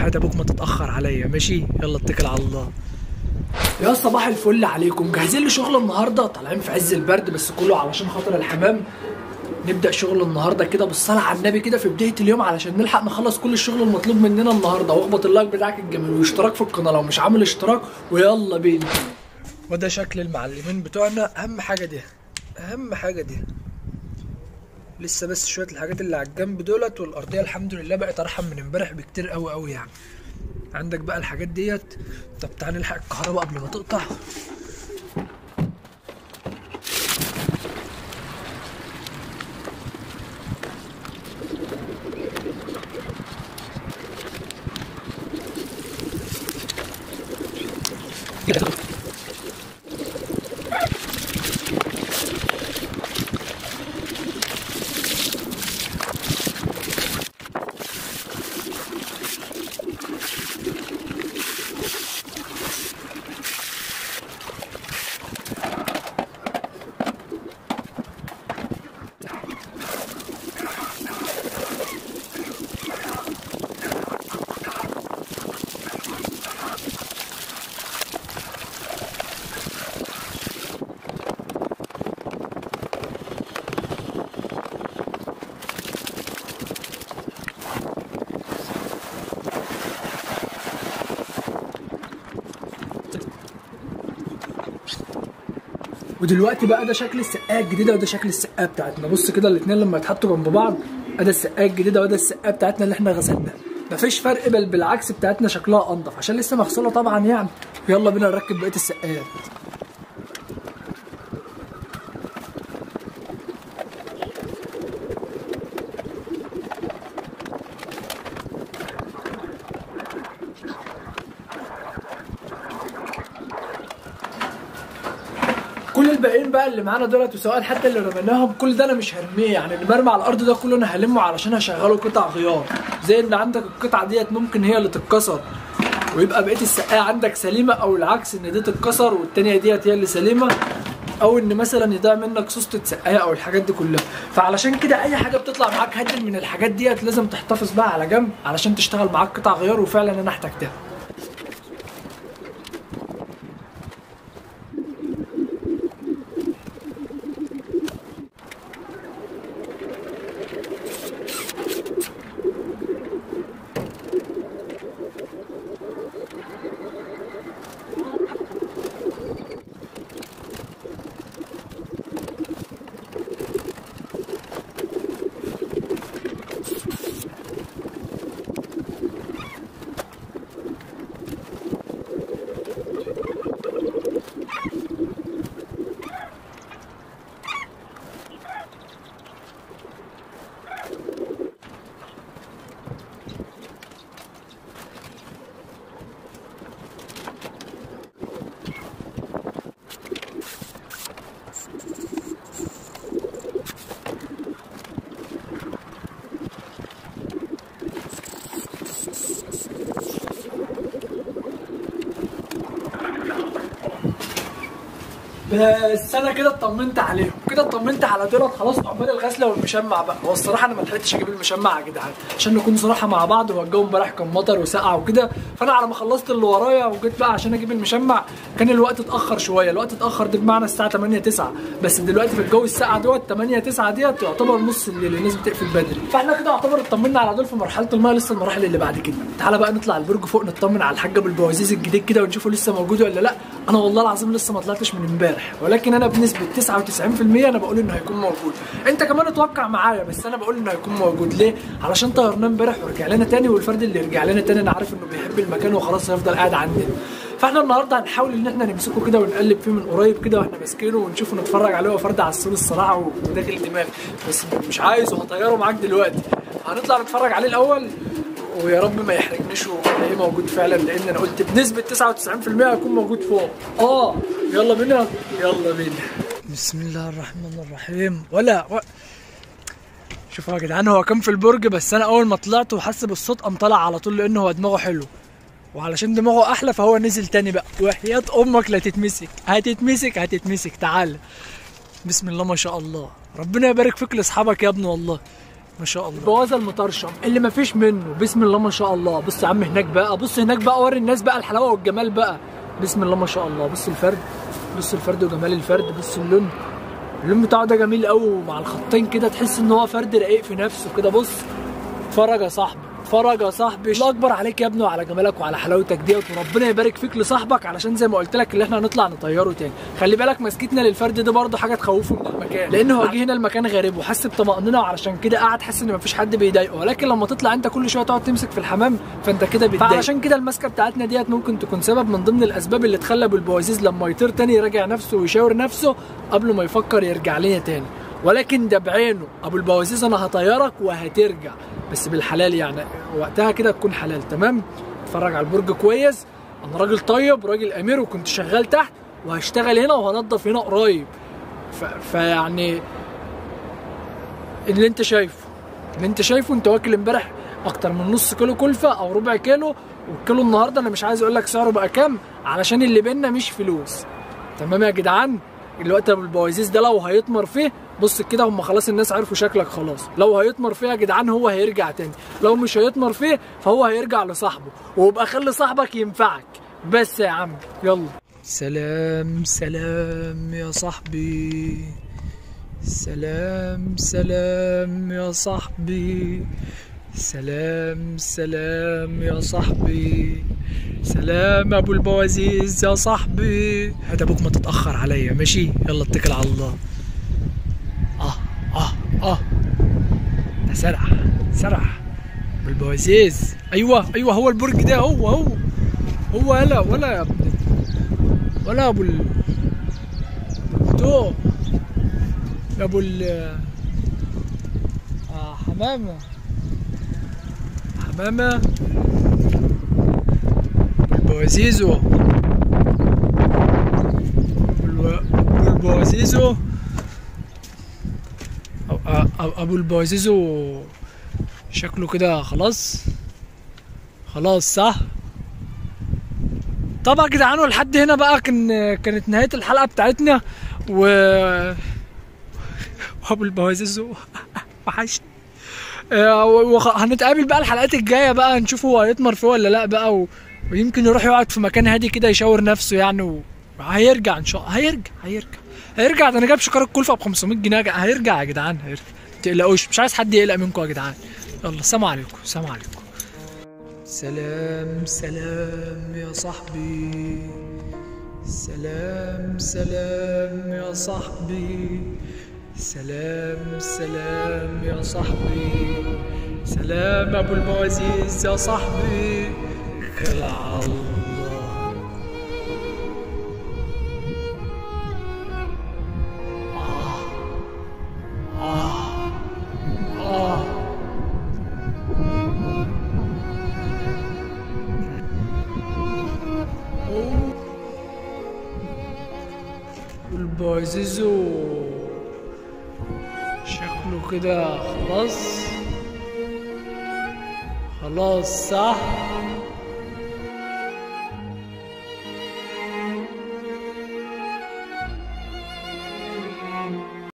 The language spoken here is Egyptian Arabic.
وحياة ابوك ما تتاخر عليا ماشي يلا اتكل على الله يا صباح الفل عليكم جاهزين لشغل النهارده طالعين في عز البرد بس كله علشان خاطر الحمام نبدا شغل النهارده كده بالصلاه على النبي كده في بدايه اليوم علشان نلحق نخلص كل الشغل المطلوب مننا النهارده واخبط اللايك بتاعك الجميل واشتراك في القناه لو مش عامل اشتراك ويلا بينا وده شكل المعلمين بتوعنا اهم حاجه دي اهم حاجه دي لسه بس شويه الحاجات اللي على الجنب دولت والارضيه الحمد لله بقت ارحم من امبارح بكتير قوي قوي يعني عندك بقى الحاجات ديت طب تعال نلحق الكهرباء قبل ما تقطع ودلوقتي بقى ده شكل السقايه الجديده وده شكل السقايه بتاعتنا بص كده الاثنين لما يتحطوا جنب بعض ادي السقايه الجديده وده السقايه بتاعتنا اللي احنا غسلناها مفيش فرق بل بالعكس بتاعتنا شكلها انضف عشان لسه مغسوله طبعا يعني يلا بينا نركب بقيه السقايات كل الباقيين بقى اللي معانا دولت وسواء حتى اللي رميناهم كل ده انا مش هرميه يعني اللي مرمي على الارض ده كله انا هلمه علشان هشغله قطع غيار زي ان عندك القطعه ديت ممكن هي اللي تتكسر ويبقى بقيه السقايه عندك سليمه او العكس ان دي تتكسر والتانيه ديت هي اللي سليمه او ان مثلا يضيع منك سوسته سقايه او الحاجات دي كلها فعلشان كده اي حاجه بتطلع معاك هدل من الحاجات ديت لازم تحتفظ بقى على جنب علشان تشتغل معاك قطع غيار وفعلا انا احتجتها بس انا كده اطمنت عليهم كده اطمنت على دولت خلاص عقبال الغسله والمشمع بقى هو الصراحه انا ما لحقتش اجيب المشمع يا جدعان عشان نكون صراحه مع بعض هو الجو امبارح كان مطر وسقع وكده فانا على ما خلصت اللي ورايا وجيت بقى عشان اجيب المشمع كان الوقت اتاخر شويه الوقت اتاخر ده بمعنى الساعه 8 9 بس دلوقتي في الجو الساقع دوت 8 9 ديت يعتبر نص الليل الناس بتقفل بدري فاحنا كده يعتبر اطمنا على دول في مرحله الماء لسه المراحل اللي بعد كده تعالى بقى نطلع البرج فوق نطمن على الحاجه بالبوازيز الجديد كده ونشوفه لسه موجود ولا لا انا والله العظيم لسه ما طلعتش من امبارح ولكن انا بنسبه 99% انا بقول انه هيكون موجود انت كمان اتوقع معايا بس انا بقول انه هيكون موجود ليه علشان طيرناه امبارح ورجع لنا تاني والفرد اللي رجع لنا تاني انا عارف انه بيحب المكان وخلاص هيفضل قاعد عندنا فاحنا النهارده هنحاول ان احنا نمسكه كده ونقلب فيه من قريب كده واحنا ماسكينه ونشوفه نتفرج عليه وهو فرد على السور الصراحه وداخل دماغي بس مش عايز وهطيره معاك دلوقتي هنطلع نتفرج عليه الاول ويا رب ما يحرجنيش ونلاقيه موجود فعلا لان انا قلت بنسبه 99% هيكون موجود فوق اه يلا بينا يلا بينا بسم الله الرحمن الرحيم ولا و... شوفوا يا جدعان هو كان في البرج بس انا اول ما طلعت وحس بالصوت قام طلع على طول لانه هو دماغه حلو وعلشان دماغه احلى فهو نزل تاني بقى وحياة امك لا تتمسك هتتمسك هتتمسك تعال بسم الله ما شاء الله ربنا يبارك فيك لاصحابك يا ابني والله ما شاء الله البوازه المطرشم اللي ما فيش منه بسم الله ما شاء الله بص يا عم هناك بقى بص هناك بقى وري الناس بقى الحلاوه والجمال بقى بسم الله ما شاء الله بص الفرد بص الفرد وجمال الفرد بص اللون اللون بتاعه ده جميل قوي مع الخطين كده تحس ان هو فرد رقيق في نفسه كده بص اتفرج يا صاحبي اتفرج يا صاحبي الله اكبر عليك يا ابني وعلى جمالك وعلى حلاوتك ديت وربنا يبارك فيك لصاحبك علشان زي ما قلت لك اللي احنا هنطلع نطيره تاني خلي بالك مسكتنا للفرد ده برضه حاجه تخوفه من المكان لان هو جه هنا المكان غريب وحس بطمانينه وعلشان كده قاعد حاسس ان مفيش حد بيضايقه ولكن لما تطلع انت كل شويه تقعد تمسك في الحمام فانت كده بتضايق فعلشان كده المسكه بتاعتنا ديت ممكن تكون سبب من ضمن الاسباب اللي تخلى ابو البوازيز لما يطير تاني يراجع نفسه ويشاور نفسه قبل ما يفكر يرجع لنا تاني ولكن ده بعينه ابو البوازيز انا هطيرك وهترجع بس بالحلال يعني وقتها كده تكون حلال تمام اتفرج على البرج كويس انا راجل طيب راجل امير وكنت شغال تحت وهشتغل هنا وهنضف هنا قريب ف... فيعني اللي انت شايفه اللي انت شايفه انت واكل امبارح اكتر من نص كيلو كلفه او ربع كيلو والكيلو النهارده انا مش عايز اقول لك سعره بقى كام علشان اللي بينا مش فلوس تمام يا جدعان الوقت ابو البوازيز ده لو هيطمر فيه بص كده هم خلاص الناس عرفوا شكلك خلاص لو هيطمر فيه يا جدعان هو هيرجع تاني لو مش هيطمر فيه فهو هيرجع لصاحبه ويبقى خلي صاحبك ينفعك بس يا عم يلا سلام سلام يا صاحبي سلام سلام يا صاحبي سلام سلام يا صاحبي سلام ابو البوازيز يا صاحبي هات ابوك ما تتاخر عليا ماشي يلا اتكل على الله اه اه اه ده سرع سرع ابو البوازيز ايوه ايوه هو البرج ده هو هو هو ولا ولا يا ابني ولا ابو ال تو يا ابو ال آه حمامه حمامه البوازيزو البوازيزو ابو البوازيزو شكله كده خلاص خلاص صح طبعا يا جدعان ولحد هنا بقى كان كانت نهايه الحلقه بتاعتنا و وابو البوازيزو وحشني هنتقابل بقى الحلقات الجايه بقى نشوف هو هيطمر فيه ولا لا بقى و... ويمكن يروح يقعد في مكان هادي كده يشاور نفسه يعني وهيرجع ان شاء الله هيرجع هيرجع هيرجع ده انا جايب شكاره الكلفه ب 500 جنيه هيرجع يا جدعان هيرجع ما تقلقوش مش عايز حد يقلق منكم يا جدعان يلا سلام عليكم سلام عليكم سلام سلام يا صاحبي سلام سلام يا صاحبي سلام سلام يا صاحبي سلام ابو الموازيز يا صاحبي يا الله آه. آه. والبوازيزو شكله كده خلاص خلاص صح